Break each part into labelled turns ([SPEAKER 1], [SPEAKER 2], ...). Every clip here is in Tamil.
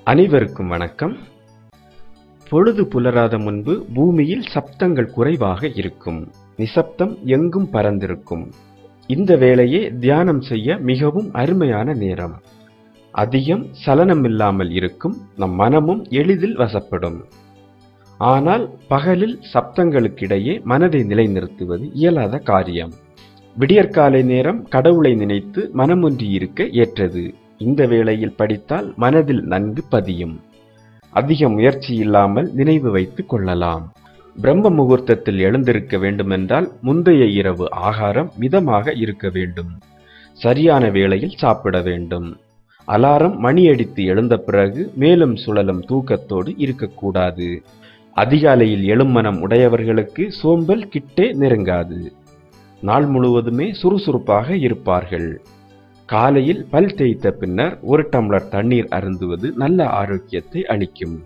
[SPEAKER 1] அனைவருக்கும் வணக்கம் பொழுது புலராத முன்பு பூமியில் சப்தங்கள் குறைவாக இருக்கும் நிசப்தம் எங்கும் பறந்திருக்கும் இந்த வேளையே தியானம் செய்ய மிகவும் அருமையான நேரம் அதிகம் சலனமில்லாமல் இருக்கும் நம் மனமும் எளிதில் வசப்படும் ஆனால் பகலில் சப்தங்களுக்கிடையே மனதை நிலைநிறுத்துவது இயலாத காரியம் விடியற்காலை நேரம் கடவுளை நினைத்து மனமொன்றி இருக்க ஏற்றது இந்த வேளையில் படித்தால் மனதில் நன்கு பதியும் அதிக முயற்சி இல்லாமல் நினைவு வைத்துக் கொள்ளலாம் பிரம்ம முகூர்த்தத்தில் எழுந்திருக்க வேண்டுமென்றால் முந்தைய இரவு ஆகாரம் மிதமாக இருக்க வேண்டும் சரியான வேளையில் சாப்பிட வேண்டும் அலாரம் மணியடித்து எழுந்த பிறகு மேலும் சுழலும் தூக்கத்தோடு இருக்கக்கூடாது அதிகாலையில் எழும் மனம் உடையவர்களுக்கு சோம்பல் கிட்டே நெருங்காது நாள் முழுவதுமே சுறுசுறுப்பாக இருப்பார்கள் காலையில் பல் தேய்த்த பின்னர் ஒரு டம்ளர் தண்ணீர் அருந்துவது நல்ல ஆரோக்கியத்தை அளிக்கும்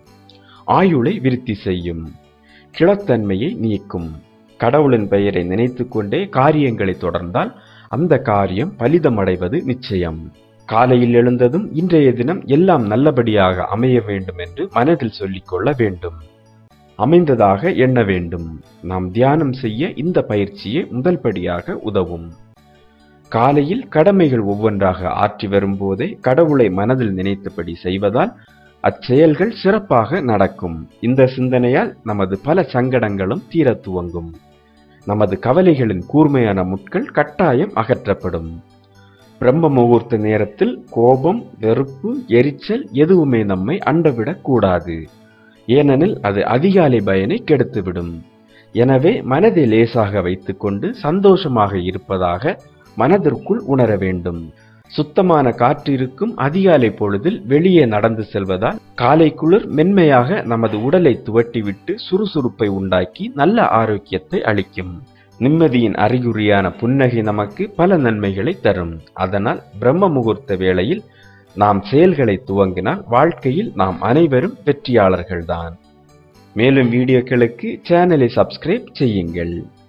[SPEAKER 1] ஆயுளை விருத்தி செய்யும் கிளத்தன்மையை நீக்கும் கடவுளின் பெயரை நினைத்து கொண்டே காரியங்களை தொடர்ந்தால் அந்த காரியம் பலிதமடைவது நிச்சயம் காலையில் எழுந்ததும் இன்றைய தினம் எல்லாம் நல்லபடியாக அமைய வேண்டும் என்று மனதில் சொல்லிக்கொள்ள வேண்டும் அமைந்ததாக எண்ண வேண்டும் நாம் தியானம் செய்ய இந்த பயிற்சியே முதல் படியாக உதவும் காலையில் கடமைகள் ஒவ்வொன்றாக ஆற்றி வரும்போதே கடவுளை மனதில் நினைத்தபடி செய்வதால் அச்செயல்கள் சிறப்பாக நடக்கும் இந்த சிந்தனையால் நமது பல சங்கடங்களும் தீரத் துவங்கும் நமது கவலைகளின் கூர்மையான முட்கள் கட்டாயம் அகற்றப்படும் பிரம்ம முகூர்த்த நேரத்தில் கோபம் வெறுப்பு எரிச்சல் எதுவுமே நம்மை அண்டவிடக் கூடாது ஏனெனில் அது அதிகாலை பயனை கெடுத்துவிடும் எனவே மனதை லேசாக வைத்துக்கொண்டு சந்தோஷமாக இருப்பதாக மனதிற்குள் உணர வேண்டும் சுத்தமான காற்று இருக்கும் அதிகாலை பொழுதில் வெளியே நடந்து செல்வதால் காலை குளிர் மென்மையாக நமது உடலை துவட்டிவிட்டு சுறுசுறுப்பை உண்டாக்கி நல்ல ஆரோக்கியத்தை அளிக்கும் நிம்மதியின் அறிகுறியான புன்னகை நமக்கு பல நன்மைகளை தரும் அதனால் பிரம்ம முகூர்த்த வேளையில் நாம் செயல்களை துவங்கினால் வாழ்க்கையில் நாம் அனைவரும் வெற்றியாளர்கள்தான் மேலும் வீடியோக்களுக்கு சேனலை சப்ஸ்கிரைப் செய்யுங்கள்